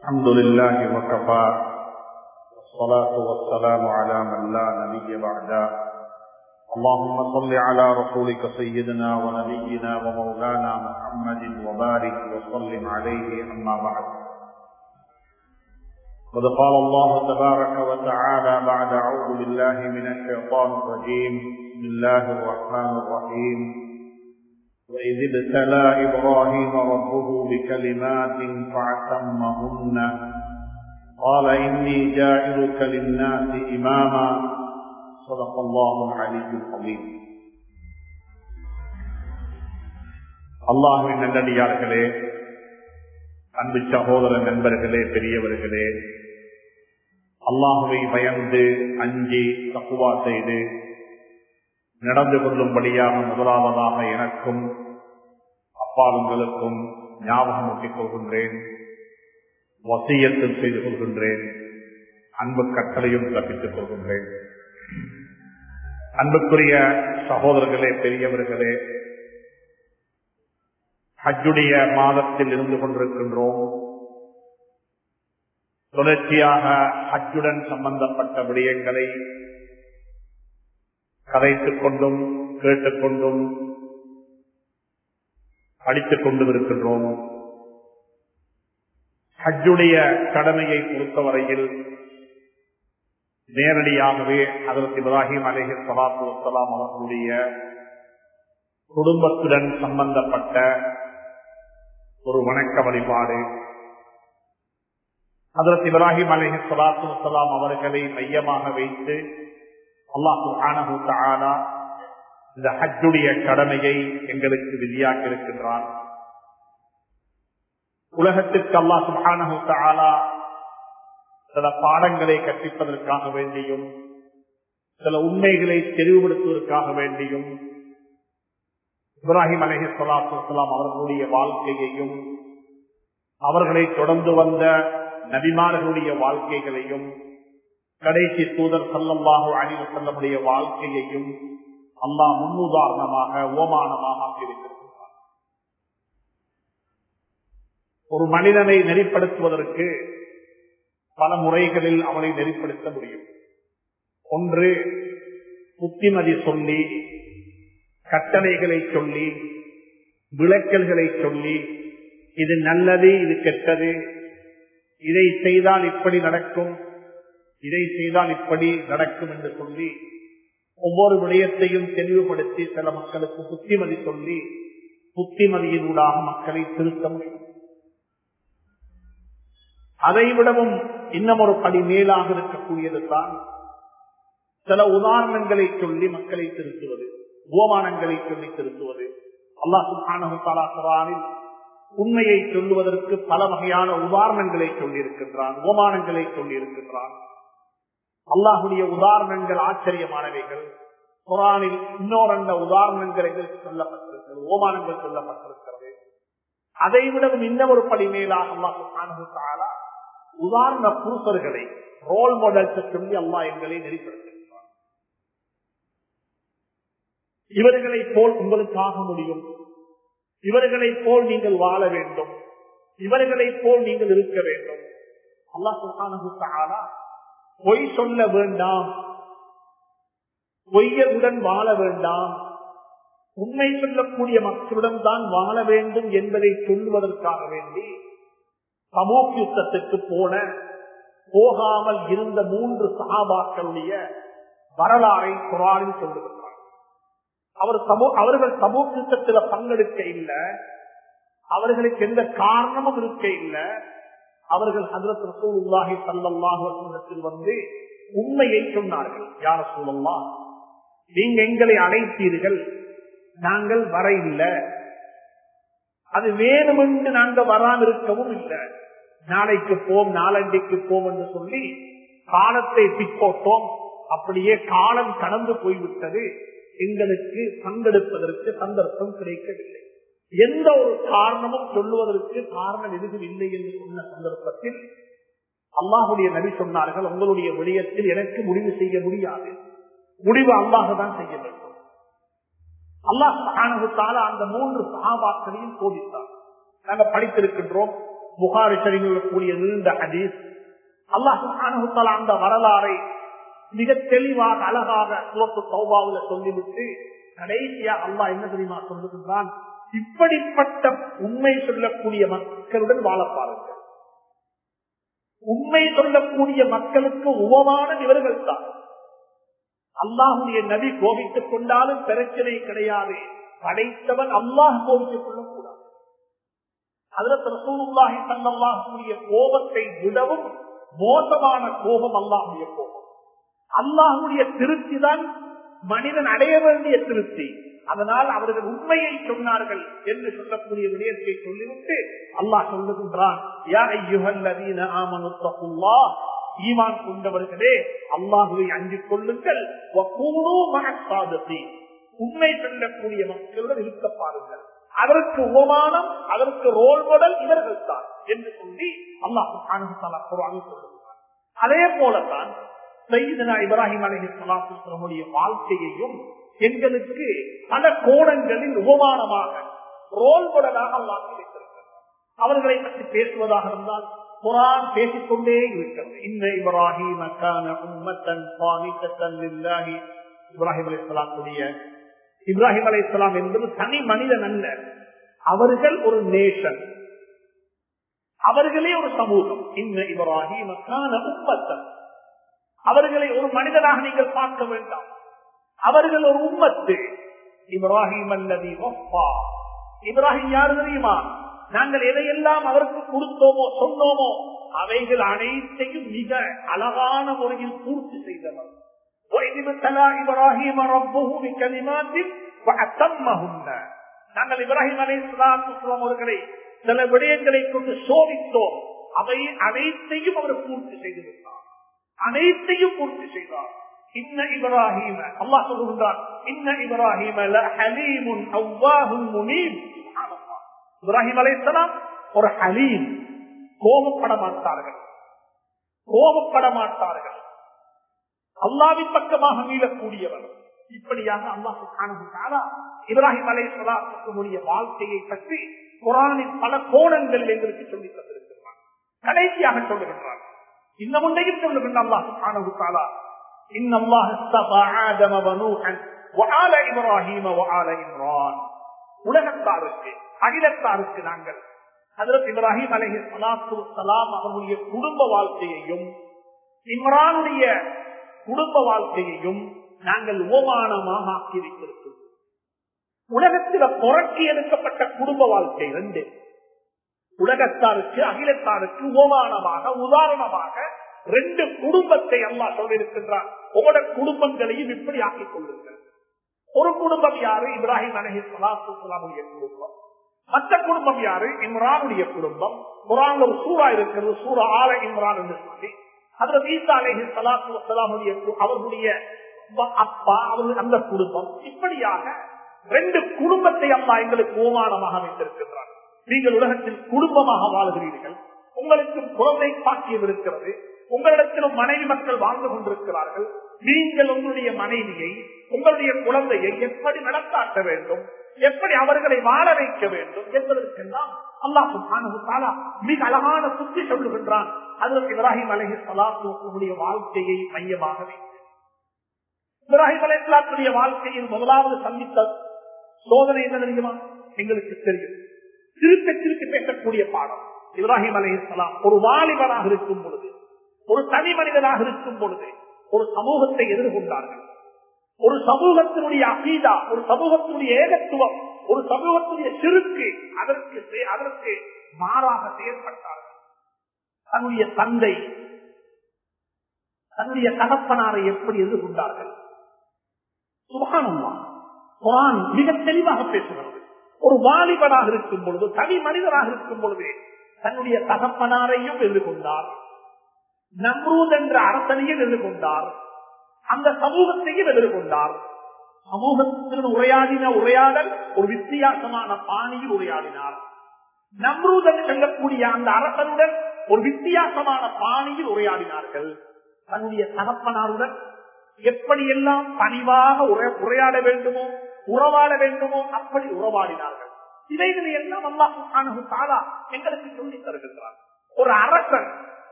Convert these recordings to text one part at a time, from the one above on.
الحمد لله وكفى والصلاة والسلام على من لا نبي بعده اللهم صل على رسولك سيدنا ونبينا ومولانا محمد وبارك وسلم عليه أما بعد قد قال الله تبارك وتعالى بعد أعوذ بالله من الشيطان الرجيم بسم الله الرحمن الرحيم وإذ ابتلى إبراهيم ربه بكلمات فأتمهن قال إني جاعلك للناس إماما صدق الله العلي العظيم அல்லாஹுவின் நல்லடியார்களே அன்பு சகோதர நண்பர்களே பெரியவர்களே அல்லாஹுவை பயந்து அஞ்சி தக்குவா செய்து நடந்து கொள்ளும்படியாக முதலாவதாக எனக்கும் அப்பாலுங்களுக்கும் ஞாபகம் ஊட்டிக் கொள்கின்றேன் வசியத்தில் செய்து கொள்கின்றேன் அன்பு கட்டளையும் தப்பித்துக் கொள்கின்றேன் அன்புக்குரிய சகோதரர்களே பெரியவர்களே ஹஜ்ஜுடைய மாதத்தில் இருந்து கொண்டிருக்கின்றோம் தொடர்ச்சியாக ஹஜ்ஜுடன் சம்பந்தப்பட்ட விடயங்களை கதைத்துக் கொண்டும் கேட்டுக்கொண்டும் படித்துக் கொண்டும் இருக்கின்றோம் ஹஜ்ஜுடைய கடமையை பொறுத்தவரையில் நேரடியாகவே அதற்கு இப்ராஹிம் அலேஹி சலாத்து வசலாம் அவர்களுடைய குடும்பத்துடன் சம்பந்தப்பட்ட ஒரு வணக்க வழிபாடு அதற்கு இப்ராஹிம் அலேஹி சலாத்து வசலாம் அவர்களை மையமாக வைத்து அல்லாஹு ஆனா இந்த ஹஜ்ஜுடைய கடமையை எங்களுக்கு விதியாக்கி இருக்கின்றான் உலகத்திற்கு அல்லாஹ் சுஹானஹு தாலா சில பாடங்களை கற்பிப்பதற்காக வேண்டியும் சில உண்மைகளை தெளிவுபடுத்துவதற்காக வேண்டியும் இப்ராஹிம் அலஹி சொல்லாத்து வலாம் அவர்களுடைய வாழ்க்கையையும் அவர்களை தொடர்ந்து வந்த நபிமார்களுடைய வாழ்க்கைகளையும் கடைசி தூதர் சல்லம்பாக அணிவு செல்லமுடைய வாழ்க்கையையும் அல்லாஹ் முன்னுதாரணமாக ஓமானமாக ஆக்கியிருக்கிறார் ஒரு மனிதனை நெறிப்படுத்துவதற்கு பல முறைகளில் அவனை நெறிப்படுத்த முடியும் ஒன்று புத்திமதி சொல்லி கட்டளைகளை சொல்லி விளக்கல்களை சொல்லி இது நல்லது இது கெட்டது இதை செய்தால் இப்படி நடக்கும் இதை செய்தால் இப்படி நடக்கும் என்று சொல்லி ஒவ்வொரு விடயத்தையும் தெளிவுபடுத்தி சில மக்களுக்கு புத்திமதி சொல்லி புத்திமதியினூடாக மக்களை திருத்த முடியும் அதை விடவும் இன்னும் ஒரு படி மேலாக இருக்கக்கூடியது தான் சில உதாரணங்களை சொல்லி மக்களை திருத்துவது ஓமானங்களை சொல்லி திருத்துவது அல்லாஹு உண்மையை சொல்லுவதற்கு பல வகையான உதாரணங்களை சொல்லியிருக்கின்றான் ஓமானங்களை சொல்லியிருக்கின்றான் அல்லாஹுடைய உதாரணங்கள் ஆச்சரியமானவைகள் குரானில் இன்னொரண்ட உதாரணங்கள் சொல்லப்பட்டிருக்கிறது ஓமானங்கள் சொல்லப்பட்டிருக்கிறது அதை விடவும் இன்னும் ஒரு படி மேலாக அல்லாஹு உதாரண புருஷர்களை ரோல் மாடல்ஸ் சொல்லி அல்லா எங்களை நெறிப்படுத்திருக்கிறார் இவர்களை போல் உங்களுக்காக முடியும் இவர்களை போல் நீங்கள் வாழ வேண்டும் இவர்களை போல் நீங்கள் இருக்க வேண்டும் அல்லாஹ் பொய் சொல்ல வேண்டாம் பொய்யருடன் வாழ வேண்டாம் உண்மை சொல்லக்கூடிய மக்களுடன் தான் வாழ வேண்டும் என்பதை சொல்லுவதற்காக வேண்டி சமூக யுத்தத்துக்கு போன போகாமல் இருந்த மூன்று சகாபாக்களுடைய வரலாறை குரானில் சொல்லுகிறார் அவர் சமூக அவர்கள் சமூக யுத்தத்தில் பங்கெடுக்க இல்லை அவர்களுக்கு எந்த காரணமும் இருக்க இல்லை அவர்கள் ஹசரத் ரசூலுல்லாஹி சல்லாஹு வந்து உண்மையை சொன்னார்கள் யார சூழல்லா நீங்க எங்களை அழைத்தீர்கள் நாங்கள் வர இல்லை அது வேணுமென்று நாங்க வராம இருக்கவும் இல்லை நாளைக்கு போம் நாளண்டைக்கு போம் என்று சொல்லி காலத்தை பிற்போட்டோம் அப்படியே காலம் கடந்து போய்விட்டது எங்களுக்கு பங்கெடுப்பதற்கு சந்தர்ப்பம் கிடைக்கவில்லை எந்த ஒரு காரணமும் சொல்லுவதற்கு காரணம் எதுவும் இல்லை என்று சொன்ன சந்தர்ப்பத்தில் அல்லாஹுடைய நபி சொன்னார்கள் உங்களுடைய விடயத்தில் எனக்கு முடிவு செய்ய முடியாது முடிவு அல்லாஹ் தான் செய்ய வேண்டும் அல்லாஹ் அந்த மூன்று சகாபாக்களையும் சோதித்தார் நாங்க படித்திருக்கின்றோம் புகாரி சரிக்கூடிய நீண்ட ஹதீஸ் அல்லாஹ் அந்த வரலாறை மிக தெளிவாக அழகாக சுவப்பு சௌபாவில சொல்லிவிட்டு கடைசியா அல்லாஹ் என்ன தெரியுமா சொல்லுகின்றான் இப்படிப்பட்ட உண்மை சொல்லக்கூடிய மக்களுடன் வாழ பாருங்கள் உண்மை சொல்லக்கூடிய மக்களுக்கு உபமான இவர்கள் தான் அல்லாஹுடைய நபி கோபித்துக் கொண்டாலும் பிரச்சனை கிடையாது படைத்தவன் அல்லாஹ் கோபித்துக் கொள்ளக்கூடாது அதற்கு ரசூலுல்லாஹி ஸல்லல்லாஹுடைய கோபத்தை விடவும் மோசமான கோபம் அல்லாஹுடைய கோபம் அல்லாஹுடைய திருப்தி தான் மனிதன் அடைய வேண்டிய திருப்தி அதனால் அவர்கள் உண்மையை சொன்னார்கள் என்று சொல்லக்கூடிய விடயத்தை சொல்லிவிட்டு அல்லாஹ் சொல்லுகின்றான் ஈமான் கொண்டவர்களே அல்லாஹுவை அஞ்சிக் கொள்ளுங்கள் உண்மை சொல்லக்கூடிய மக்களுடன் இருக்க பாருங்கள் அதற்கு உபமானம் அதற்கு ரோல் மாடல் இவர்கள் தான் என்று சொல்லி அல்லாஹ் சொல்லுகிறார் அதே போலதான் சைதனா இப்ராஹிம் அலஹி சலாத்துடைய வாழ்க்கையையும் எங்களுக்கு பல கோணங்களில் உபமானமாக ரோல் மாடலாக அல்லாஹ் வைத்திருக்கிறார் அவர்களை பற்றி பேசுவதாக இருந்தால் குரான் பேசிக்கொண்டே இருக்கிறது இந்த இப்ராஹிம் இப்ராஹிம் அலி இஸ்லாமுடைய இப்ராஹிம் அலி இஸ்லாம் என்பது தனி மனிதன் அல்ல அவர்கள் ஒரு நேஷன் அவர்களே ஒரு சமூகம் இந்த இப்ராஹிம் உம்மத்தன் அவர்களை ஒரு மனிதனாக நீங்கள் பார்க்க வேண்டாம் அவர்கள் ஒரு உம்மத்து இப்ராஹிம் அல்லது இப்ராஹிம் யாரு தெரியுமா நாங்கள் எதையெல்லாம் அவருக்கு கொடுத்தோமோ சொன்னோமோ அவைகள் அனைத்தையும் மிக அழகான முறையில் பூர்த்தி செய்தவர் இப்ராஹிம் நாங்கள் இப்ராஹிம் அலை அவர்களை சில விடயங்களை கொண்டு சோதித்தோம் அவை அனைத்தையும் அவர் பூர்த்தி செய்திருந்தார் அனைத்தையும் பூர்த்தி செய்தார் இன்ன இப்ராஹிம அல்லாஹ் சொல்லுகின்றார் இன்ன இப்ராஹிம ஹலீமுன் அவ்வாஹும் முனீம் இப்ராஹிம் அலைசலாம் ஒரு ஹலீம் கோபப்பட மாட்டார்கள் கோபப்பட மாட்டார்கள் அல்லாவின் பக்கமாக மீளக்கூடியவர் இப்படியாக அல்லாஹு இப்ராஹிம் அலை சலாத்துடைய வாழ்க்கையை பற்றி குரானின் பல கோணங்கள் எங்களுக்கு சொல்லி தந்திருக்கிறார் கடைசியாக சொல்லுகின்றார் இந்த முன்னையும் சொல்லுகின்ற அல்லாஹு காணகுத்தாலா إن الله اصطفى آدم ونوحا وآل إبراهيم وآل إمران உலகத்தாருக்கு அகிலத்தாருக்கு நாங்கள் ஹதரத் இப்ராஹிம் அலஹி சலாத்து சலாம் அவருடைய குடும்ப வாழ்க்கையையும் இம்ரானுடைய குடும்ப வாழ்க்கையையும் நாங்கள் ஓமானமாக ஆக்கியிருக்கிறோம் உலகத்தில் புரட்சி எடுக்கப்பட்ட குடும்ப வாழ்க்கை ரெண்டு உலகத்தாருக்கு அகிலத்தாருக்கு ஓமானமாக உதாரணமாக ரெண்டு குடும்பத்தை அல்லா சொல்லியிருக்கின்றார் உங்களோட குடும்பங்களையும் இப்படி ஆக்கிக் கொள்ளுங்கள் ஒரு குடும்பம் யாரு இப்ராஹிம் அலஹி சலாத்துடைய குடும்பம் மற்ற குடும்பம் யாரு இம்ரானுடைய குடும்பம் குரான் ஒரு சூறா இருக்கிறது சூறா ஆல இம்ரான் என்று சொல்லி அதுல ஈசா அலஹி சலாத்து வலாமுடைய அவர்களுடைய அப்பா அவர்கள் அந்த குடும்பம் இப்படியாக ரெண்டு குடும்பத்தை அம்மா எங்களுக்கு ஓமானமாக வைத்திருக்கின்றார் நீங்கள் உலகத்தில் குடும்பமாக வாழ்கிறீர்கள் உங்களுக்கு குழந்தை பாக்கியம் இருக்கிறது உங்களிடத்திலும் மனைவி மக்கள் வாழ்ந்து கொண்டிருக்கிறார்கள் நீங்கள் உங்களுடைய மனைவியை உங்களுடைய குழந்தையை எப்படி நடத்தாட்ட வேண்டும் எப்படி அவர்களை வாழ வைக்க வேண்டும் என்பதற்கெல்லாம் அல்லாஹு மிக அழகான சுத்தி சொல்லுகின்றான் அதற்கு இப்ராஹிம் அலஹி சலாத்துடைய வாழ்க்கையை மையமாக வைத்து இப்ராஹிம் அலைஹிஸ்லாத்துடைய வாழ்க்கையில் முதலாவது சந்தித்த சோதனை என்ன தெரியுமா எங்களுக்கு தெரியும் திருப்பி திருப்பி பேசக்கூடிய பாடம் இப்ராஹிம் அலைஹிஸ்லாம் ஒரு வாலிபனாக இருக்கும் பொழுது ஒரு தனி மனிதனாக இருக்கும் பொழுது ஒரு சமூகத்தை எதிர்கொண்டார்கள் ஒரு சமூகத்தினுடைய அகீதா ஒரு சமூகத்தினுடைய ஏகத்துவம் ஒரு சமூகத்தினுடைய சிறுக்கு அதற்கு அதற்கு மாறாக செயல்பட்டார்கள் தன்னுடைய தந்தை தன்னுடைய தகப்பனாரை எப்படி எதிர்கொண்டார்கள் சுகானம்மா குரான் மிக தெளிவாக பேசுகிறது ஒரு வாலிபனாக இருக்கும் பொழுது தனி மனிதனாக இருக்கும் பொழுது தன்னுடைய தகப்பனாரையும் எதிர்கொண்டார் நம்ரூத் என்ற அரசனையும் எதிர்கொண்டார் அந்த சமூகத்தையும் எதிர்கொண்டார் சமூகத்தில் உரையாடின உரையாடல் ஒரு வித்தியாசமான பாணியில் உரையாடினார் நம்ரூதன் செல்லக்கூடிய அந்த அரசனுடன் ஒரு வித்தியாசமான பாணியில் உரையாடினார்கள் தன்னுடைய தகப்பனாருடன் எப்படியெல்லாம் பணிவாக உரையாட வேண்டுமோ உறவாட வேண்டுமோ அப்படி உறவாடினார்கள் இவைகளை எல்லாம் அல்லாஹு தாலா எங்களுக்கு சொல்லி தருகின்றார் ஒரு அரசன்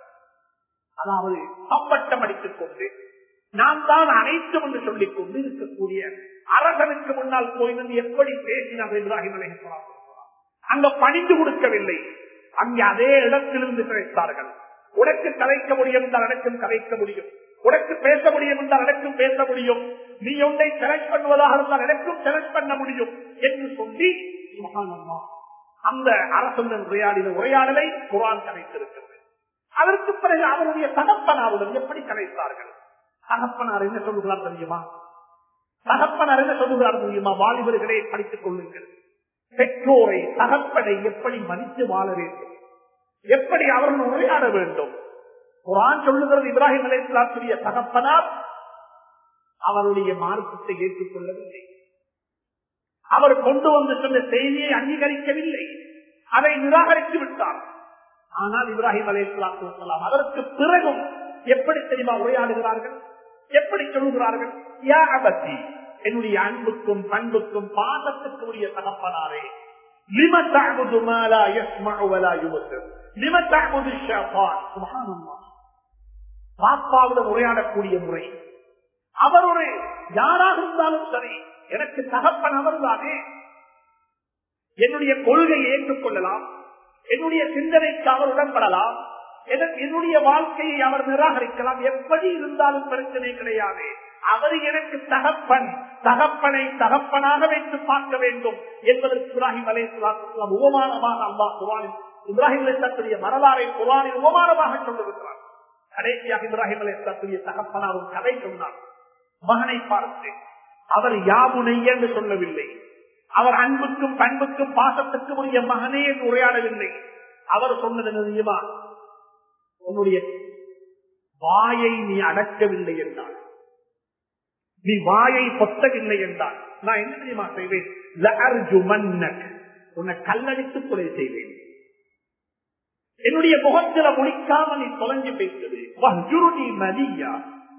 அதாவது அப்பட்டம் அடித்துக் கொண்டு நான் தான் அனைத்தும் என்று சொல்லிக் கொண்டு இருக்கக்கூடிய அரசனுக்கு முன்னால் போயிருந்து எப்படி பேசினார் இப்ராஹிம் அலை அங்க பணிந்து கொடுக்கவில்லை அங்கே அதே இடத்திலிருந்து கிடைத்தார்கள் உனக்கு கலைக்க முடியும் என்றால் எனக்கும் கலைக்க முடியும் உனக்கு பேச முடியும் என்றால் எனக்கும் பேச முடியும் நீ ஒன்றை செலக்ட் பண்ணுவதாக இருந்தால் எனக்கும் செலக்ட் பண்ண முடியும் என்று சொல்லி சுப்ஹானல்லாஹ், அந்த அரசன் உரையாடின உரையாடலை குரான் கலைத்திருக்கிறது அதற்கு பிறகு அவருடைய தகப்பனாருடன் எப்படி கலைத்தார்கள் தகப்பனார் என்ன சொல்லுகிறார் தெரியுமா தகப்பனார் என்ன சொல்லுகிறார் தெரியுமா வாலிபர்களே படித்துக் கொள்ளுங்கள் பெற்றோரை தகப்பனை எப்படி மதித்து வாழ வேண்டும் எப்படி அவர்கள் உரையாட வேண்டும் குரான் சொல்லுகிறது இப்ராஹிம் அலையாத்துடைய தகப்பனார் அவருடைய மார்க்கத்தை ஏற்றுக்கொள்ளவில்லை அவர் கொண்டு வந்து சொன்ன செய்தியை அங்கீகரிக்கவில்லை அதை நிராகரித்து விட்டார் ஆனால் இப்ராஹிம் அலையாத்து சொல்லலாம் அதற்கு பிறகும் எப்படி தெரியுமா உரையாடுகிறார்கள் எப்படி சொல்லுகிறார்கள் யா அபத்தி என்னுடைய அன்புக்கும் பண்புக்கும் பாசத்துக்கு உரிய தகப்பனாரே லிம தஅபுது மா லா யஸ்மஉ வலா யுபசிர் லிம தஅபுது ஷைத்தான் சுப்ஹானல்லாஹ் பாப்பாவுடன் உரையாடக்கூடிய முறை அவர் ஒரு யாராக இருந்தாலும் சரி எனக்கு தகப்பன் அவர்தானே என்னுடைய கொள்கையை ஏற்றுக்கொள்ளலாம் என்னுடைய சிந்தனைக்கு அவர் உடன்படலாம் என- என்னுடைய வாழ்க்கையை அவர் நிராகரிக்கலாம் எப்படி இருந்தாலும் பிரச்சனை கிடையாது அவர் எனக்கு தகப்பன் தகப்பனை தகப்பனாக வைத்து பார்க்க வேண்டும் என்பதற்கு இப்ராஹிம் அலை உபமானமாக அல்லா குரானில் இப்ராஹிம் அலைத்துடைய வரலாறை குரானில் உபமானமாக சொல்லிருக்கிறார் கடைசியாக இப்ராஹிம் அலைத்துடைய தகப்பனார் ஒரு கதை சொன்னார் மகனை பார்த்து அவர் யாமுனை என்று சொல்லவில்லை அவர் அன்புக்கும் பண்புக்கும் பாசத்துக்கும் உரிய மகனே என்று உரையாடவில்லை அவர் சொன்னது என்ன தெரியுமா உன்னுடைய வாயை நீ அடக்கவில்லை என்றால் நீ வாயை பொத்தவில்லை என்றால் நான் என்ன தெரியுமா செய்வேன் லஅர்ஜுமன்னக். உன்னை கல்லடித்து கொலை செய்வேன் என்னுடைய முகத்தில முடிக்காம நீ தொலைஞ்சு பேசுது வஹ்ஜுருனி மலியா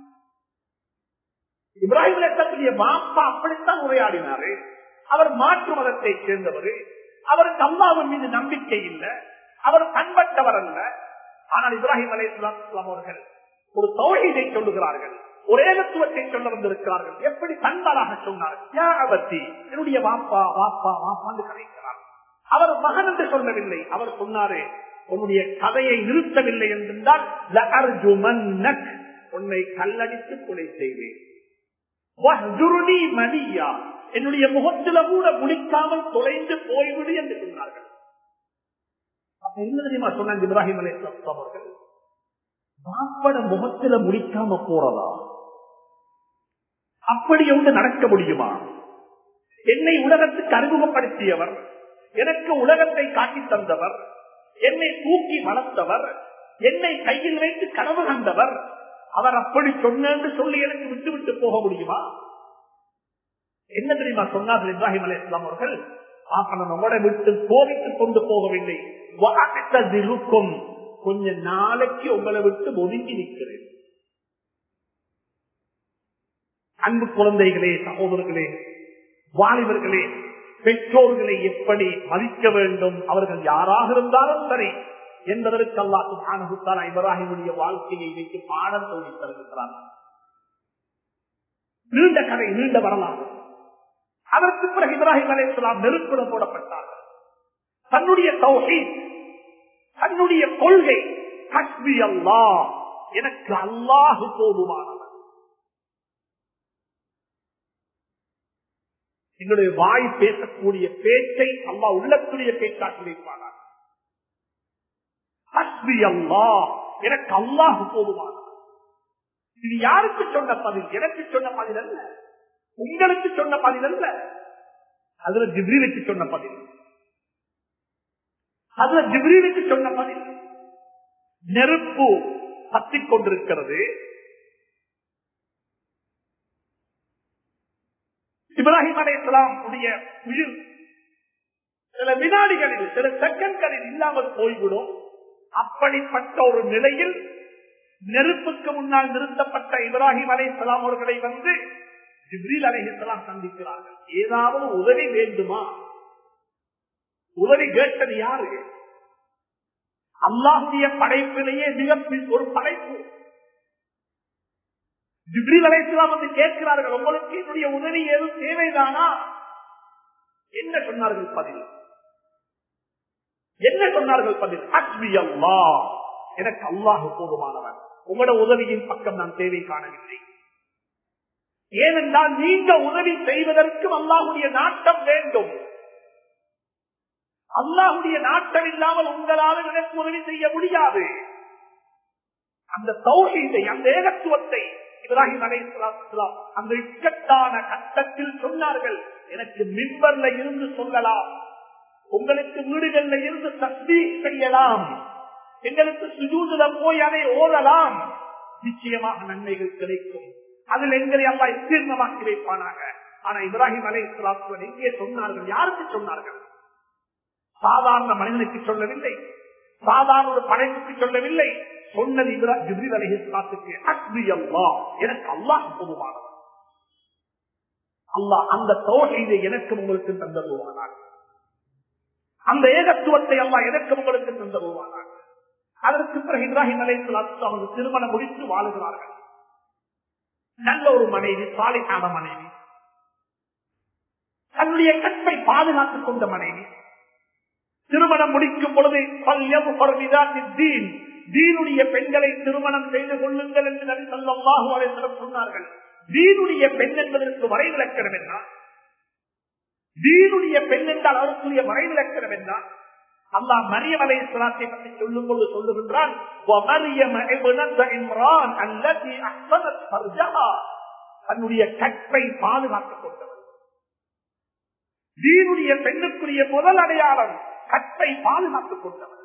இப்ராஹிம் லட்சத்துடைய மாப்பா அப்படித்தான் உரையாடினாரு அவர் மாற்று மதத்தை சேர்ந்தவர் அவருக்கு அல்லாவின் மீது நம்பிக்கை இல்லை அவர் பண்பட்டவர் அல்ல ஆனால் இப்ராஹிம் அலை அவர்கள் ஒரு தௌஹீதை சொல்லுகிறார்கள் ஒரு ஏகத்துவத்தை சொல்ல வந்திருக்கிறார்கள் எப்படி பண்பாளாக சொன்னார் தியாகவத்தி என்னுடைய வாப்பா வாப்பா வாப்பான்னு கதைக்கிறார் அவர் மகன் என்று சொல்லவில்லை அவர் சொன்னாரு உன்னுடைய கதையை நிறுத்தவில்லை என்றால் லஅர்ஜுமன்னக். உன்னை கல்லடித்து கொலை செய்வேன் வஹ்ஜுருனி மலியா. என்னுடைய முகத்தில கூட முடிக்காமல் தொலைந்து போய்விடு என்று சொன்னார்கள் அப்ப என்ன தெரியுமா சொன்னாங்க இப்ராஹிம் அலை அவர்கள் மாப்பட முகத்தில முடிக்காம போறதா அப்படி ஒன்று நடக்க முடியுமா என்னை உலகத்துக்கு அறிமுகப்படுத்தியவர் எனக்கு உலகத்தை காட்டி தந்தவர் என்னை தூக்கி வளர்த்தவர் என்னை கையில் வைத்து கனவு கண்டவர் அவர் அப்படி சொன்னு சொல்லி எனக்கு விட்டு விட்டு போக முடியுமா என்ன தெரியுமா சொன்னார்கள் இப்ராஹிம் அலி இஸ்லாம் அவர்கள் பாப்பன நம்மளை விட்டு கோவித்துக் கொண்டு போகவில்லை வாஅத்ததிலுக்கும் கொஞ்ச நாளைக்கு உங்களை விட்டு ஒதுங்கி நிற்கிறேன் அன்பு குழந்தைகளே சகோதரர்களே வாலிபர்களே பெற்றோர்களை எப்படி மதிக்க வேண்டும் அவர்கள் யாராக இருந்தாலும் சரி என்பதற்கு அல்லாஹு ஆனகுத்தாரா இப்ராஹிமுடைய வாழ்க்கையை வைத்து பாடம் சொல்லி தருகிறார் நீண்ட கதை நீண்ட வரலாறு அதற்கு பிறகு இப்ராஹிம் அலையாம் நெருப்புடன் போடப்பட்டார்கள் தன்னுடைய தௌஹீத் தன்னுடைய கொள்கை கஸ்பி அல்லாஹ் எனக்கு அல்லாஹு போதுமானவர் என்னுடைய வாய் பேசக்கூடிய பேச்சை அல்லா உள்ளத்துடைய பேச்சாக்கி வைப்பானார் ஹஸ்பி அல்லாஹ் எனக்கு அல்லாஹ் போதுமானவர் இது யாருக்கு சொன்ன பதில் எனக்கு சொன்ன பதில் அல்ல உங்களுக்கு சொன்ன பதில் அல்ல அதுல ஜிப்ரீலுக்கு சொன்ன பதில் அதுல ஜிப்ரீலுக்கு சொன்ன பதில் நெருப்பு பத்திக் கொண்டிருக்கிறது இப்ராஹிம் அலை இஸ்லாம் உடைய உயிர் சில வினாடிகளில் சில செகண்ட்களில் இல்லாமல் போய்விடும் அப்படிப்பட்ட ஒரு நிலையில் நெருப்புக்கு முன்னால் நிறுத்தப்பட்ட இப்ராஹிம் அலை இஸ்லாம் அவர்களை வந்து ஜிப்ரீல் அலை இஸ்லாம் சந்திக்கிறார்கள் ஏதாவது உதவி வேண்டுமா உதவி கேட்டது யாரு அல்லாஹுடைய படைப்பிலேயே மிக ஒரு படைப்பு ஜிப்ரீல் அலைஹிஸ்ஸலாம் வந்து கேட்கிறார்கள் உங்களுக்கு என்னுடைய உதவி ஏதும் தேவைதானா என்ன சொன்னார்கள் பதில் என்ன சொன்னார்கள் பதில் அக்பி அல்லா எனக்கு அல்லாஹ் போதுமானவன் உங்களோட உதவியின் பக்கம் நான் தேவை காணவில்லை ஏனென்றால் நீங்க உதவி செய்வதற்கும் அல்லாஹுடைய நாட்டம் வேண்டும் அல்லாஹுடைய நாட்டம் இல்லாமல் உங்களால் எனக்கு உதவி செய்ய முடியாது அந்த தௌஹீதை அந்த ஏகத்துவத்தை இப்ராஹிம் அலைஹிஸ்ஸலாம் அந்த இக்கட்டான கட்டத்தில் சொன்னார்கள் எனக்கு மின்பர்ல இருந்து சொல்லலாம் உங்களுக்கு வீடுகள்ல இருந்து தஸ்மீ செய்யலாம் எங்களுக்கு சுஜூதுல போய் அதை ஓதலாம் நிச்சயமாக நன்மைகள் கிடைக்கும் அதில் எங்களை அல்லா தீர்ணமாக்கி வைப்பானாக ஆனா இப்ராஹிம் அலை இஸ்லாத்துவன் எங்கே சொன்னார்கள் யாருக்கு சொன்னார்கள் சாதாரண மனிதனுக்கு சொல்லவில்லை சாதாரண ஒரு படைப்புக்கு சொல்லவில்லை சொன்னது ஜிப்ரீல் அலி இஸ்லாத்துக்கு அக்பி அல்லா எனக்கு அல்லாஹ் பொதுவானவர் அல்லாஹ் அந்த தோகையை எனக்கு உங்களுக்கு தந்தருவானார் அந்த ஏகத்துவத்தை அல்லா எனக்கு உங்களுக்கு தந்தருவானார் அதற்கு பிறகு இப்ராஹிம் அலை இஸ்லாத்து அவங்க திருமணம் முடித்து வாழுகிறார்கள் நல்ல ஒரு மனைவி சாலைக்கான மனைவி தன்னுடைய கற்பை பாதுகாத்துக் கொண்ட மனைவி திருமணம் முடிக்கும் பொழுது தீனுடைய பெண்களை திருமணம் செய்து கொள்ளுங்கள் என்று நபி சொல்லாஹு அலைவரம் சொன்னார்கள் தீனுடைய பெண் என்பதற்கு வரைவிலக்கணம் என்ன தீனுடைய பெண் என்றால் அவருக்குரிய வரைவிலக்கணம் என்ன அல்லா மரியம் அலை இஸ்லாத்தை பற்றி சொல்லும் போது சொல்லுகின்றான் தன்னுடைய கற்பை பாதுகாத்துக் கொண்டவர் தீனுடைய பெண்ணுக்குரிய முதல் அடையாளம் கற்பை பாதுகாத்துக் கொண்டவர்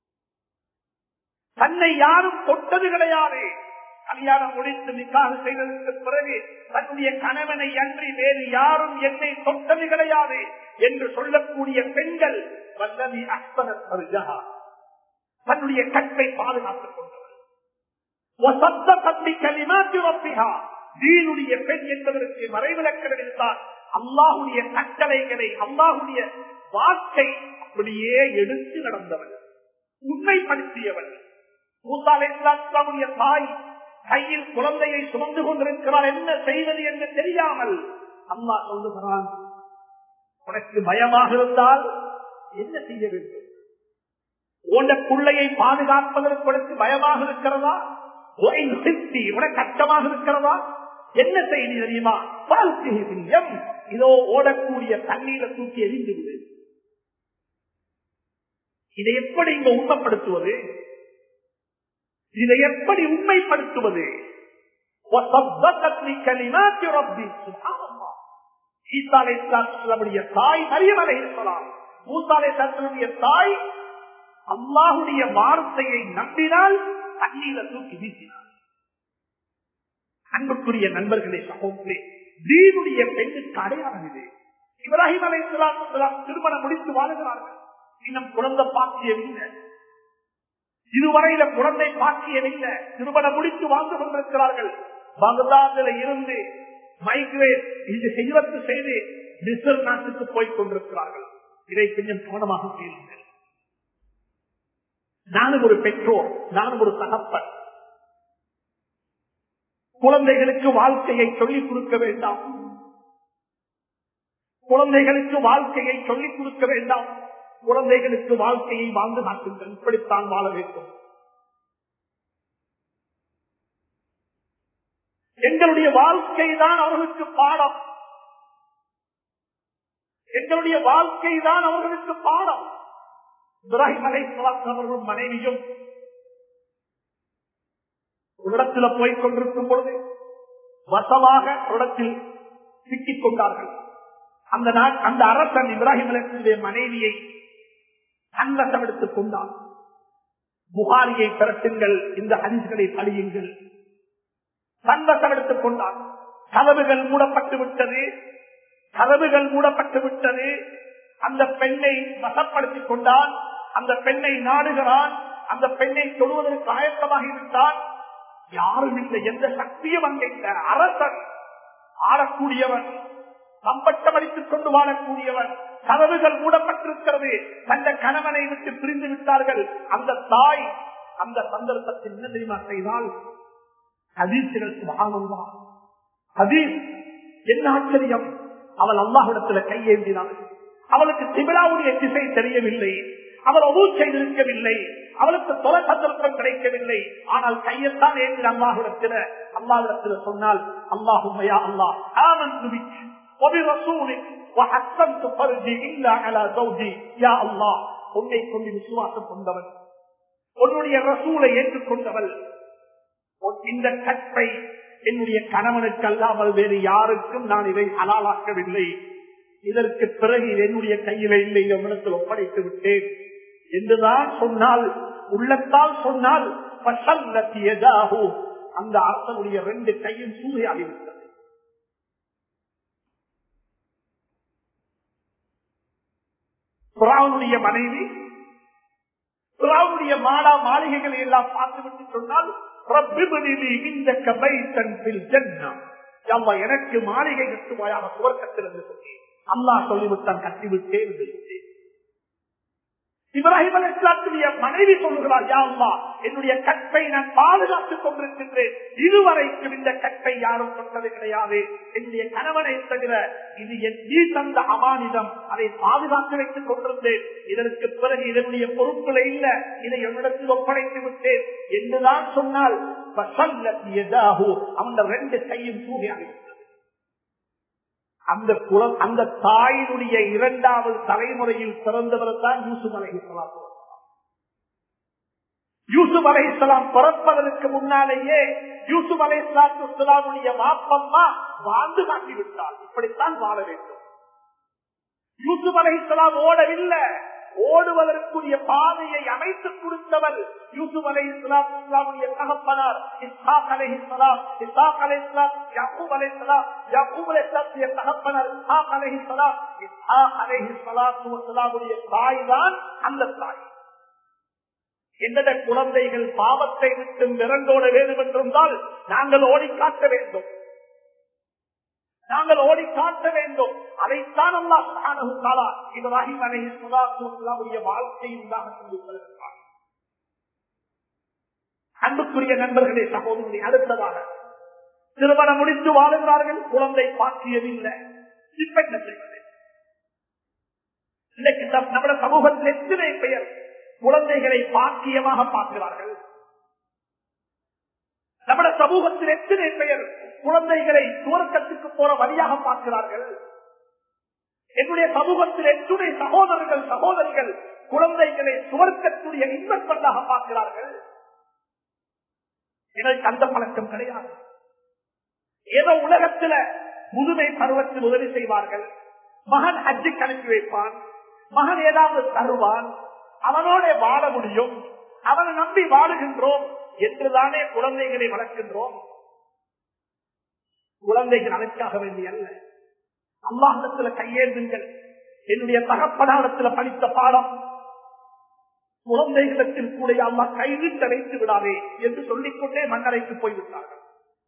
தன்னை யாரும் தொட்டது கிடையாது கல்யாணம் முடித்து நிக்காக செய்ததற்கு பிறகு தன்னுடைய கணவனை அன்றி வேறு யாரும் என்னை தொட்டது கிடையாது என்று சொல்லக்கூடிய பெண்கள் வல்லவி அஸ்பரா தன்னுடைய கற்பை பாதுகாத்துக் கொண்டவர் தீனுடைய பெண் என்பதற்கு மறைவிலக்கணம் இருந்தால் அல்லாஹுடைய கட்டளைகளை அல்லாஹுடைய வாக்கை அப்படியே எடுத்து நடந்தவன் உண்மைப்படுத்தியவன் மூசாவுடைய தாய் கையில் குழந்தையை சுமந்து கொண்டிருக்கிறார் என்ன செய்வது என்று தெரியாமல் அம்மா சொல்லுகிறான் உனக்கு பயமாக இருந்தால் என்ன செய்ய வேண்டும் உன் பிள்ளையை பாதுகாப்பதற்கு உனக்கு பயமாக இருக்கிறதா உனக்கு கஷ்டமாக இருக்கிறதா என்ன செய்தி தெரியுமா இதோ ஓடக்கூடிய தண்ணீரை தூக்கி எரிந்துவிடு இதை எப்படி இங்க உண்மைப்படுத்துவது இதை எப்படி உண்மைப்படுத்துவது தாய் மரியமலை இருக்கலாம் மூசாலை தன்னுடைய தாய் அல்லாஹுடைய வார்த்தையை நம்பினால் தண்ணீரை தூக்கி வீசினார் அன்புக்குரிய நண்பர்களே சகோதரே தீனுடைய பெண்ணுக்கு அடையாளம் இது இப்ராஹிம் அலை திருமணம் முடித்து வாழுகிறார்கள் இன்னும் குழந்தை பாக்கியவில்லை இதுவரையில குழந்தை பாக்கியவில்லை திருமணம் முடித்து வாழ்ந்து கொண்டிருக்கிறார்கள் பகதாதில இருந்து மைக்ரேட் இது செய்வத்து செய்து மிசர் நாட்டுக்கு போய் கொண்டிருக்கிறார்கள் இதை கொஞ்சம் கவனமாக கேளுங்கள் நானும் ஒரு பெற்றோர் நானும் ஒரு தகப்பன் குழந்தைகளுக்கு வாழ்க்கையை சொல்லிக் கொடுக்க வேண்டாம் குழந்தைகளுக்கு வாழ்க்கையை சொல்லிக் கொடுக்க வேண்டாம் குழந்தைகளுக்கு வாழ்க்கையை வாழ்ந்து காட்டுங்கள் இப்படித்தான் வாழ வேண்டும் எங்களுடைய வாழ்க்கை தான் அவர்களுக்கு பாடம் எங்களுடைய வாழ்க்கை தான் அவர்களுக்கு பாடம் இப்ராஹிம் அலை அவர்களும் மனைவியும் ஒரு இடத்துல போய் கொண்டிருக்கும் பொழுது வசமாக இடத்தில் சிக்கிக் கொண்டார்கள் அந்த நாள் அந்த அரசன் இப்ராஹிம் அலைடைய மனைவியை அன்வசம் எடுத்துக் கொண்டான் புகாரியை திரட்டுங்கள் இந்த ஹரிசுகளை படியுங்கள் தன்வசம் எடுத்துக் கொண்டான் கதவுகள் மூடப்பட்டு விட்டது கதவுகள் மூடப்பட்டு விட்டது அந்த பெண்ணை வசப்படுத்திக் கொண்டான் அந்த பெண்ணை நாடுகிறான் அந்த பெண்ணை தொழுவதற்கு ஆயத்தமாக இருந்தான் யாரும் இல்லை எந்த சக்தியும் அங்கே அரசன் ஆளக்கூடியவன் சம்பட்டம் அடித்துக் கொண்டு வாழக்கூடியவன் கதவுகள் மூடப்பட்டிருக்கிறது தந்த கணவனை விட்டு பிரிந்து விட்டார்கள் அந்த தாய் அந்த சந்தர்ப்பத்தில் என்ன தெரியுமா செய்தால் ஹதீசுகள் சுபானந்தா ஹதீஸ் என்ன ஆச்சரியம் அவள் அல்லாஹிடத்துல கையேந்தினாள் அவளுக்கு திபிலாவுடைய திசை தெரியவில்லை அவள் ஒது செய்திருக்கவில்லை அவளுக்கு தொல சந்தர்ப்பம் கிடைக்கவில்லை ஆனால் கையத்தான் ஏந்தின அல்லாஹிடத்தில அல்லாஹிடத்துல சொன்னால் அல்லாஹுமையா அல்லாஹ் ஆமன் وبرسولك وحسنت فرجي إلا على زوجي يا الله உன்னை கொண்டு விசுவாசம் கொண்டவன் உன்னுடைய ரசூலை ஏற்றுக்கொண்டவள் இந்த கற்பை என்னுடைய கணவனுக்கு அல்லாமல் வேறு யாருக்கும் நான் இதை அலாலாக்கவில்லை இதற்கு பிறகு என்னுடைய கையில இல்லை இடத்தில் ஒப்படைத்து விட்டேன் என்றுதான் சொன்னால் உள்ளத்தால் சொன்னால் அந்த அரசனுடைய ரெண்டு கையும் சூறையாகிவிட்டது புறாவுடைய மனைவி புறாவுடைய மாடா மாளிகைகளை எல்லாம் பார்த்துவிட்டு சொன்னால் இந்த கபைத்தன் எனக்கு மாளிகை கட்டுவாயாக சுவர்க்கத்திலிருந்து சொன்னேன் அல்லாஹ் சொல்லிவிட்டான் கட்டிவிட்டேன் இப்ராஹிம் அலிஸ்லாத்துடைய மனைவி சொல்லுகிறார் யா அல்லா என்னுடைய கற்பை நான் பாதுகாத்துக் கொண்டிருக்கின்றேன் இதுவரைக்கும் இந்த கற்பை யாரும் கொண்டது கிடையாது என்னுடைய கணவனை தவிர இது என் நீ தந்த அமானிதம் அதை பாதுகாத்து வைத்துக் கொண்டிருந்தேன் இதற்கு பிறகு இதனுடைய பொறுப்புல இல்ல இதை என்னிடத்தில் ஒப்படைத்து விட்டேன் என்றுதான் சொன்னால் அந்த ரெண்டு கையும் சூகையாக அந்த குலம் அந்த தாயினுடைய இரண்டாவது தலைமுறையில் பிறந்தவர் தான் யூசுப் அலை யூசுப் அலை இஸ்லாம் பிறப்பதற்கு முன்னாலேயே யூசுப் அலை இஸ்லாத்துடைய மாப்பம்மா வாழ்ந்து காட்டிவிட்டார் இப்படித்தான் வாழ வேண்டும் யூசுப் அலை இஸ்லாம் ஓடவில்லை ஓடுவதற்குரிய பாதையை அமைத்துக் கொடுத்தவர் யூசுப் அலை இஸ்லாம் இஸ்லாமுடைய தகப்பனார் இஸ்ஹாக் அலை இஸ்லாம் இஸ்ஹாக் அலை இஸ்லாம் யாக்கூப் அலை இஸ்லாம் யாக்கூப் அலை இஸ்லாமுடைய தகப்பனார் இஸ்ஹாக் அலை இஸ்லாம் இஸ்ஹாக் அலை இஸ்லாமுடைய தாய் தான் அந்த தாய் எந்த குழந்தைகள் பாவத்தை விட்டு மிரண்டோட வேண்டும் என்றிருந்தால் நாங்கள் ஓடி காட்ட வேண்டும் நாங்கள் ஓடி காட்ட வேண்டும் அதைத்தான் அல்லா இப்ராஹிம் அலை சுலாத்துடைய வாழ்க்கை உண்டாக சொல்லியிருக்கிறார் அன்புக்குரிய நண்பர்களே சகோதரி அடுத்ததாக திருமணம் முடித்து வாழுகிறார்கள் குழந்தை பாக்கியதில்லை இப்ப என்ன செய்வது இன்னைக்கு நம்முடைய சமூகத்தில் எத்தனை பெயர் குழந்தைகளை பாக்கியமாக பார்க்கிறார்கள் நம்முடைய சமூகத்தில் எத்தனை பெயர் குழந்தைகளை துவக்கத்துக்கு போற வழியாக பார்க்கிறார்கள் என்னுடைய சமூகத்தில் எத்துணை சகோதரர்கள் சகோதரிகள் குழந்தைகளை சுவர்க்கத்துடைய இன்வெஸ்ட்மெண்டாக பார்க்கிறார்கள் எனக்கு அந்த பழக்கம் கிடையாது ஏதோ உலகத்துல முதுமை பருவத்தில் உதவி செய்வார்கள் மகன் ஹஜ்ஜுக்கு அனுப்பி வைப்பான் மகன் ஏதாவது தருவான் அவனோட வாழ முடியும் அவனை நம்பி வாழுகின்றோம் என்றுதானே குழந்தைகளை வளர்க்கின்றோம் குழந்தைகள் அதற்காக வேண்டிய அல்ல அல்லாஹத்துல கையேந்துங்கள் என்னுடைய தகப்பனாரத்துல படித்த பாடம் குழந்தைகளத்தில் கூட அம்மா கைவிட்டு வைத்து விடாதே என்று சொல்லிக்கொண்டே மன்னரைக்கு போய்விட்டார்கள்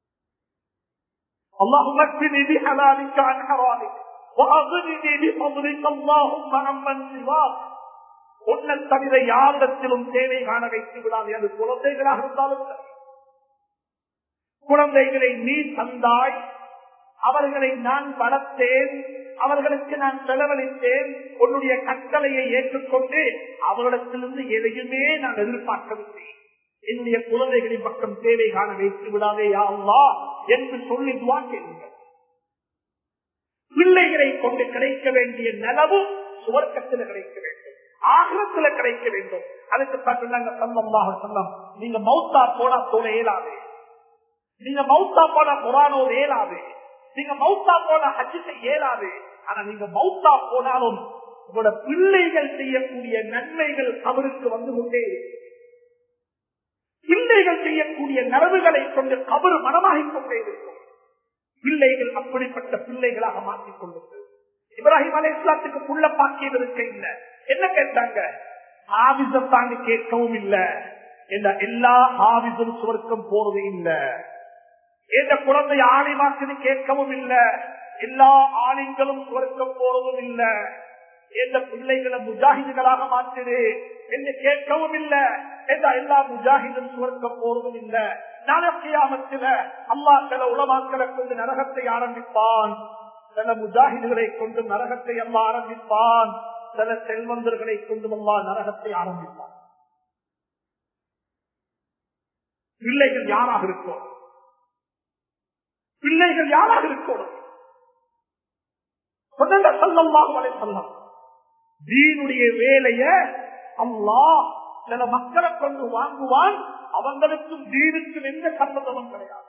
اللهم اكفني بحلالك عن حرامك واغنني بفضلك اللهم عمن سواك உன்னை தவிர யாரிடத்திலும் தேவை காண வைத்து விடாது அது குழந்தைகளாக இருந்தாலும் சரி குழந்தைகளை நீ தந்தாய் அவர்களை நான் வளர்த்தேன் அவர்களுக்கு நான் செலவழித்தேன் உன்னுடைய கட்டளையை ஏற்றுக்கொண்டு அவர்களிடத்திலிருந்து எதையுமே நான் எதிர்பார்க்கவில்லை என்னுடைய குழந்தைகளின் பக்கம் தேவை காண வைத்து விடாதே யாவா என்று சொல்லி கேளுங்கள் பிள்ளைகளை கொண்டு கிடைக்க வேண்டிய நிலவும் சுவர்க்கத்தில் கிடைக்க வேண்டும் ஆகலத்துல கிடைக்க வேண்டும் அதுக்கு சொன்னாங்க சம்பமாக சொன்னோம் நீங்க மௌத்தா போனா தோண இயலாது நீங்க மௌத்தா போன குரானோ ஏலாது நீங்க மௌத்தா போன ஹஜ்ஜத்தை ஏலாது ஆனா நீங்க மௌத்தா போனாலும் உங்களோட பிள்ளைகள் செய்யக்கூடிய நன்மைகள் அவருக்கு வந்து கொண்டே பிள்ளைகள் செய்யக்கூடிய நரவுகளை கொண்டு கபரு மனமாகிக் கொண்டே இருக்கும் பிள்ளைகள் அப்படிப்பட்ட பிள்ளைகளாக மாற்றிக் கொள்ளுங்கள் இப்ராஹிம் அலை இஸ்லாத்துக்கு புள்ள பாக்கியம் இருக்க இல்ல என்ன கேட்டாங்க ஆவிசத்தாங்க கேட்கவும் இல்ல எல்லா ஆவிசும் சுவர்க்கம் போறது இல்ல எந்த குழந்தை ஆணிமாக்குன்னு கேட்கவும் இல்ல எல்லா ஆணிங்களும் சுவர்க்கம் போறதும் இல்ல எந்த பிள்ளைகளை முஜாஹிதுகளாக மாற்றிடு என்று கேட்கவும் இல்ல எந்த எல்லா முஜாஹிதும் சுவர்க்க போறதும் இல்ல நாளக்கியாமத்தில அம்மா சில உலமாக்களை கொண்டு நரகத்தை ஆரம்பிப்பான் சில முஜாஹிதுகளை கொண்டு நரகத்தை அல்லா ஆரம்பிப்பான் சில செல்வந்தர்களை கொண்டு அல்லா நரகத்தை ஆரம்பிப்பான் பிள்ளைகள் யாராக இருக்கும் பிள்ளைகள் யாராக இருக்கணும் சொல்லலாம் தீனுடைய வேலைய அல்லா சில மக்களை கொண்டு வாங்குவான் அவங்களுக்கும் தீனுக்கும் எந்த சம்பந்தமும் கிடையாது